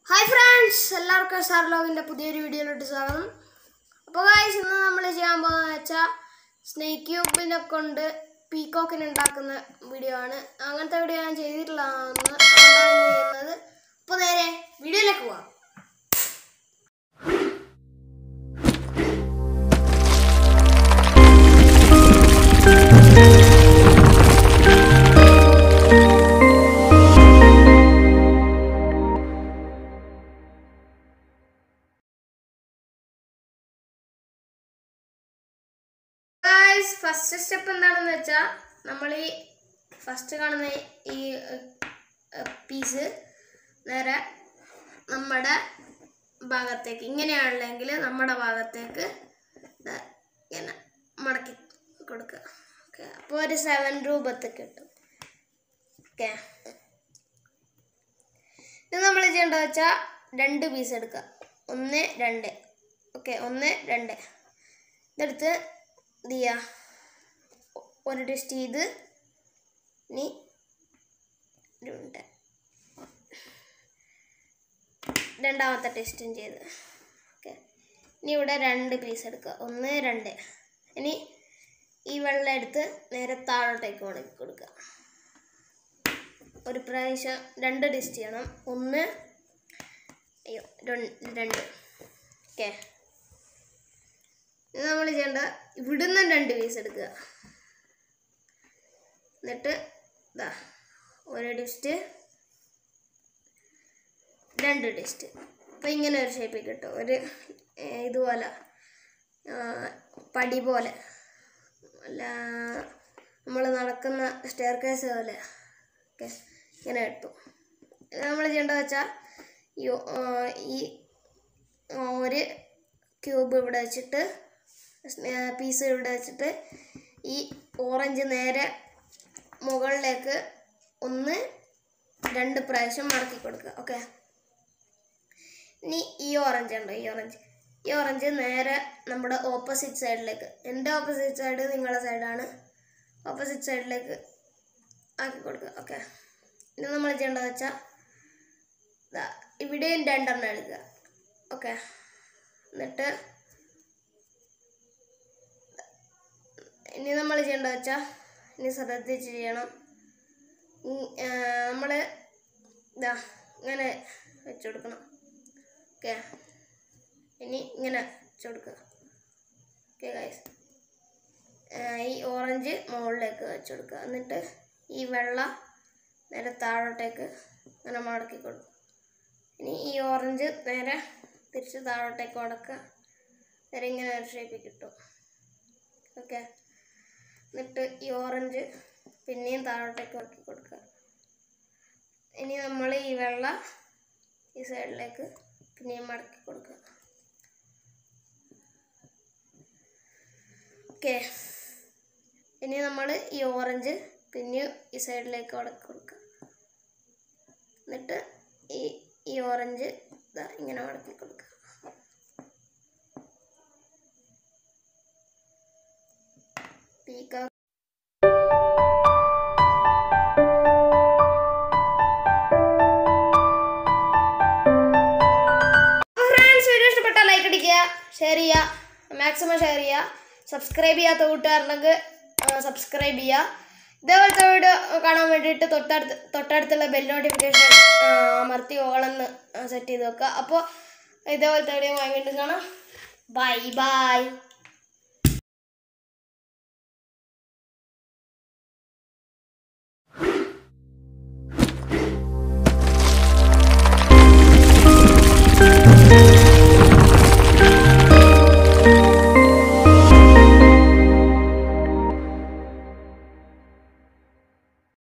hi friends എല്ലാവർക്കും star ലോഗിൻ്റെ പുതിയൊരു വീഡിയോയിലോട്ട് സ്വാഗതം അപ്പോൾ ഗായ്സ് ഇന്ന് നമ്മൾ ചെയ്യാൻ പോകുന്നത് വെച്ചാൽ സ്നേക്ക് ക്യൂബിനെ കൊണ്ട് പീകോക്കിന് ഉണ്ടാക്കുന്ന വീഡിയോ ആണ് അങ്ങനത്തെ വീഡിയോ ഞാൻ ചെയ്തിട്ടുള്ളതാണ് അതുകൊണ്ടാണ് ഇന്ന് ചെയ്യുന്നത് അപ്പോൾ നേരെ വീഡിയോയിലേക്ക് പോവാം ഗായ്സ് ഫസ്റ്റ് സ്റ്റെപ്പ് എന്താണെന്ന് വെച്ചാൽ നമ്മൾ ഈ ഫസ്റ്റ് കാണുന്ന ഈ പീസ് നേരെ നമ്മുടെ ഭാഗത്തേക്ക് ഇങ്ങനെയാണെങ്കിൽ നമ്മുടെ ഭാഗത്തേക്ക് ദാ ഇങ്ങനെ മടക്കി കൊടുക്കുക ഓക്കെ അപ്പോൾ ഒരു സെവൻ രൂപത്ത് കിട്ടും ഓക്കെ ഇത് നമ്മൾ ചെയ്യേണ്ടത് വെച്ചാൽ രണ്ട് പീസ് എടുക്കുക ഒന്ന് രണ്ട് ഓക്കെ ഒന്ന് രണ്ട് ഇതെടുത്ത് എന്ത് ചെയ്യുക ഒരു ടെസ്റ്റ് ചെയ്ത് ഇനി രണ്ട് രണ്ടാമത്തെ ടെസ്റ്റും ചെയ്ത് ഓക്കെ ഇനി ഇവിടെ രണ്ട് പീസ് എടുക്കുക ഒന്ന് രണ്ട് ഇനി ഈ വെള്ളം എടുത്ത് നേരെ താഴോട്ടേക്ക് ഉണക്കി കൊടുക്കുക ഒരു പ്രാവശ്യം രണ്ട് ടെസ്റ്റ് ചെയ്യണം ഒന്ന് അയ്യോ രണ്ട് രണ്ട് ഓക്കെ ഇത് നമ്മൾ ചെയ്യേണ്ട ഇവിടുന്ന് രണ്ട് പീസ് എടുക്കുക എന്നിട്ട് ഇതാ ഒരു ഡിസ്റ്റ് രണ്ട് ഡിസ്റ്റ് അപ്പം ഇങ്ങനെ ഒരു ഷേപ്പിൽ കിട്ടും ഒരു ഏ, ഇതുപോലെ ആ, പടി പോലെ അല്ല നമ്മൾ നടക്കുന്ന സ്റ്റെയർ കേസ് പോലെ ഓക്കെ ഇങ്ങനെ കിട്ടും ഇത് നമ്മൾ ചെയ്യേണ്ടത് വെച്ചാൽ ഈ ആ, ഈ ആ, ഒരു ക്യൂബ് ഇവിടെ വെച്ചിട്ട് പീസ് ഇവിടെ വെച്ചിട്ട് ഈ ഓറഞ്ച് നേരെ മുകളിലേക്ക് ഒന്ന് രണ്ട് പ്രാവശ്യം മടക്കി കൊടുക്കുക ഓക്കെ ഇനി ഈ ഓറഞ്ച് ഉണ്ടോ ഈ ഓറഞ്ച് ഈ ഓറഞ്ച് നേരെ നമ്മുടെ ഓപ്പോസിറ്റ് സൈഡിലേക്ക് എൻ്റെ ഓപ്പോസിറ്റ് സൈഡ് നിങ്ങളുടെ സൈഡാണ് ഓപ്പോസിറ്റ് സൈഡിലേക്ക് ആക്കി കൊടുക്കുക ഓക്കെ ഇനി നമ്മൾ ചെയ്യേണ്ടത് വെച്ചാൽ ദാ ഇവിടെയും രണ്ടെണ്ണം എടുക്കുക ഓക്കെ എന്നിട്ട് ഇനി നമ്മൾ ചെയ്യേണ്ടത് വെച്ചാൽ ഇനി ശ്രദ്ധിച്ച് ചെയ്യണം നമ്മൾ ഇതാ ഇങ്ങനെ വെച്ച് കൊടുക്കണം ഓക്കെ ഇനി ഇങ്ങനെ വെച്ച് കൊടുക്കുക ഓക്കെ ഗൈസ് ഈ ഓറഞ്ച് മുകളിലേക്ക് വെച്ച് കൊടുക്കുക എന്നിട്ട് ഈ വെള്ള നേരെ താഴോട്ടേക്ക് ഇങ്ങനെ മടക്കി കൊടുക്കും ഇനി ഈ ഓറഞ്ച് നേരെ തിരിച്ച് താഴോട്ടേക്ക് മടക്കുക നേരെ ഇങ്ങനെ ഒരു ഷേപ്പിൽ കിട്ടും ഓക്കെ എന്നിട്ട് ഈ ഓറഞ്ച് പിന്നെയും താഴോട്ടേക്ക് ആക്കി കൊടുക്കുക ഇനി നമ്മൾ ഈ വെള്ള ഈ സൈഡിലേക്ക് പിന്നെയും മടക്കി കൊടുക്കുക ഓക്കെ ഇനി നമ്മൾ ഈ ഓറഞ്ച് പിന്നെയും ഈ സൈഡിലേക്ക് മടക്കി കൊടുക്കുക എന്നിട്ട് ഈ ഈ ഓറഞ്ച് ഇതാ ഇങ്ങനെ മടക്കി കൊടുക്കുക പീക്ക ഫ്രണ്ട്സ് വീഡിയോ ഇഷ്ടപ്പെട്ടാൽ ലൈക്ക് അടിക്കുക ഷെയർ ചെയ്യുക മാക്സിമം ഷെയർ ചെയ്യുക സബ്സ്ക്രൈബ് ചെയ്യാത്ത കൂട്ടുകാരുണ്ടെങ്കിൽ സബ്സ്ക്രൈബ് ചെയ്യുക ഇതേപോലത്തെ വീഡിയോ കാണാൻ വേണ്ടിയിട്ട് തൊട്ടടുത്ത് തൊട്ടടുത്തുള്ള ബെൽ നോട്ടിഫിക്കേഷൻ അമർത്തി ഓളെന്ന് സെറ്റ് ചെയ്ത് വെക്കുക അപ്പോൾ ഇതേപോലത്തെ വീഡിയോ വീണ്ടും കാണാം ബൈ ബൈ